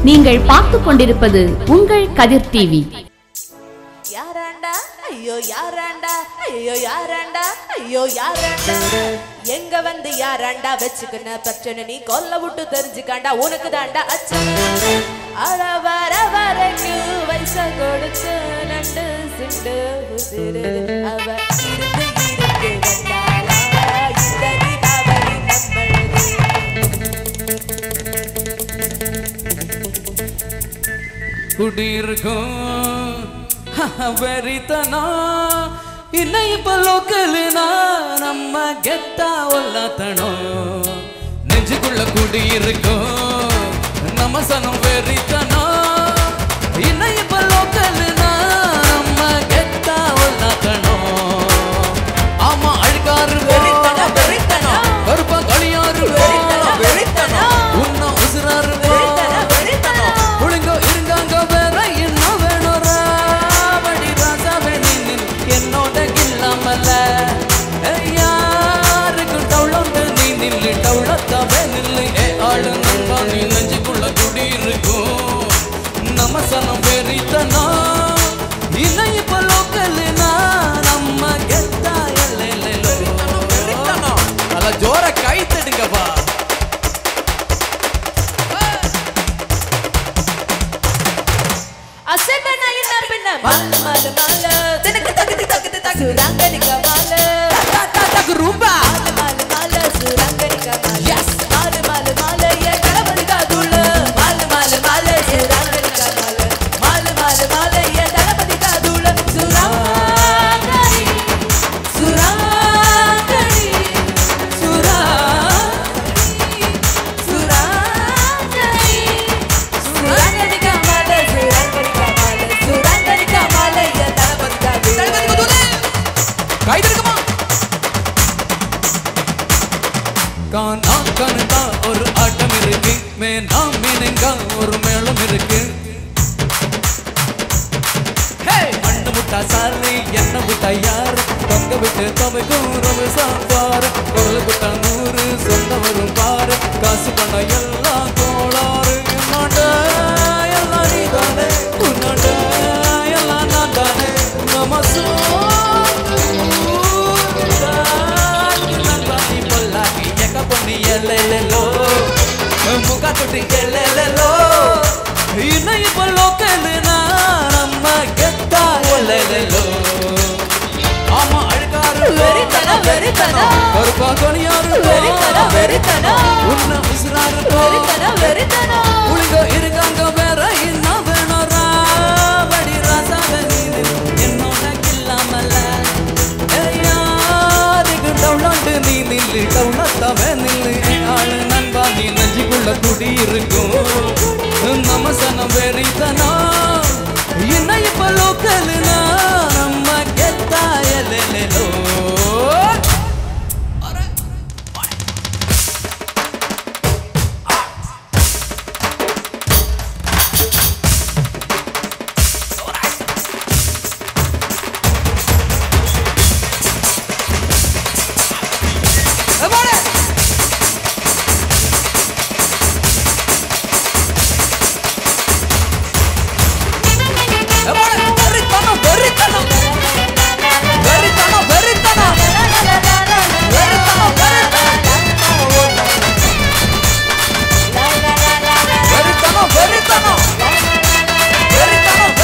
நீங்கள் பார்த்துக் கொண்டிருப்பது உங்கள் கதிர் டிவி யாராண்டா ஐயோ யாராண்டா ஐயோ யாராண்டா ஐயோ யாராண்டா எங்க வந்து யாராண்டா வச்சுக்கின பிரச்சனை நீ கொல்ல விட்டு தெரிஞ்சுக்காண்டா உனக்கு தாண்டா அச்சு அழ வர வரைக்கும் வயச கொடுத்து நண்டு சிண்டு உதிரு அவ இருந்து இருந்து வந்தாளா இந்த தீபாவளி நம்மளது குடியிருக்கும் வெறித்தனம் இன்னை இப்ப லோக்கலுனா நம்ம கெத்தா ஒல்லாத்தனம் நெஞ்சுக்குள்ள குடியிருக்கும் நம்ம சனம் வெறித்தனம் இன்னை இப்ப லோக்கலுனா நம்ம கெத்தா ஒல்லாத்தனம் ஆமா அழுக்காரு வெறித்தனம், வெறித்தனம். கருப்பா களியாரு வெறித்தனம், வெறித்தனம். உன்ன உசுராரு வெறித்தனம், வெறித்தனம். ஒழுங்கோ இருங்காங்க வேற என்ன வேணும் ராவடி ராசாவே நீ என்னோட இல்லாமல யாருக்கும் டவுளோண்டு நீ நில்லு டவுளத்தாவே நில்லு ஏ ஆளு நண்பா நீ நெஞ்சுக்குள்ள குடி இருக்கும் நம்ம சனம் வெறித்தனா இல்லை இப்ப லோக்கல்னா நம்ம கெத்தா எல்லையில நல்லா ஜோர கை தடுங்கப்பா அசட்டனா என்ன பின்ன மல்ல மல்ல மல்ல தினக்கு தகுதி தகுதி தகு சுரங்கனிக்க மல்ல தகு ரூபா மல்ல மல்ல மல்ல சுரங்கனிக்க மல்ல எஸ் மல்ல மல்ல மல்ல ஏ கடவுள் காதுள்ள மல்ல மல்ல மல்ல சுரங்கனிக்க மல்ல மல்ல மல்ல மல்ல ஏ தளபதி காதுள்ள சுரங்கனி சுரங்கனி சுரா சுரங்கனி சுரங்கனிக்க மல்ல சுரங்கனிக்க மல்ல சுரங்கனிக்க மல்ல ஏ தளபதி காதுள்ள கைதெடுக்குமா கானா கணுக்கா ஒரு ஆட்டம் இருக்கு மேனா மீனுங்கா ஒரு மேளம் இருக்கு ஹே! மண்ணு முட்டா சாரி என்ன முட்டா யாரு தொங்க விட்டு துவைக்கும் ரவு சாப்பாரு குரல் விட்டா நூறு சொந்த வரும் பாரு காசு பண்ண எல்லாம் கோளாறு என்னோட எல்லாம் நீதானே உன்னோட எல்லாம் நான் தானே நம்ம முக தொட்டி எல்லெல்லோ இன்னும் இப்ப லோக்கல்னா நம்ம கெத்தா எல்லெல்லோ ஆமா அழுக்காரு வெறித்தனம், வெறித்தனம். கருப்பா கொனியாரு வெறித்தனம், வெறித்தனம். உன்ன உசுராரு வெறித்தனம், வெறித்தனம். உளிங்க இருக்காங்க வேற என்ன வேணும் ராவடி ராசாவே நீ என்னோட இல்லாமல யாருக்கு டவுலாண்டு நீ நில்லு டவுலத்தாவே நில்லு என் ஆளு நண்பா நீ நெஞ்சுக்குள்ள குடி இருக்கும் நம்ம சனம் வெறித்தனா என்ன இப்ப லோக்கல்னா நம்ம கெத்தா எல்லோ வெறித்தனம் வெறித்தனம் வெறித்தனம் வெறித்தனம் வெறித்தனம் வெறித்தனம் வெறித்தனம் வெறித்தனம்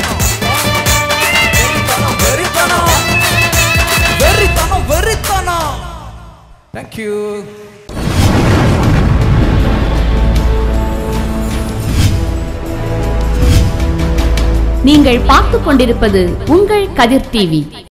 வெறித்தனம் வெறித்தனம் வெறித்தனம் வெறித்தனம் தேங்க்யூ நீங்கள் பார்த்துக் கொண்டிருப்பது உங்கள் கதிர் டிவி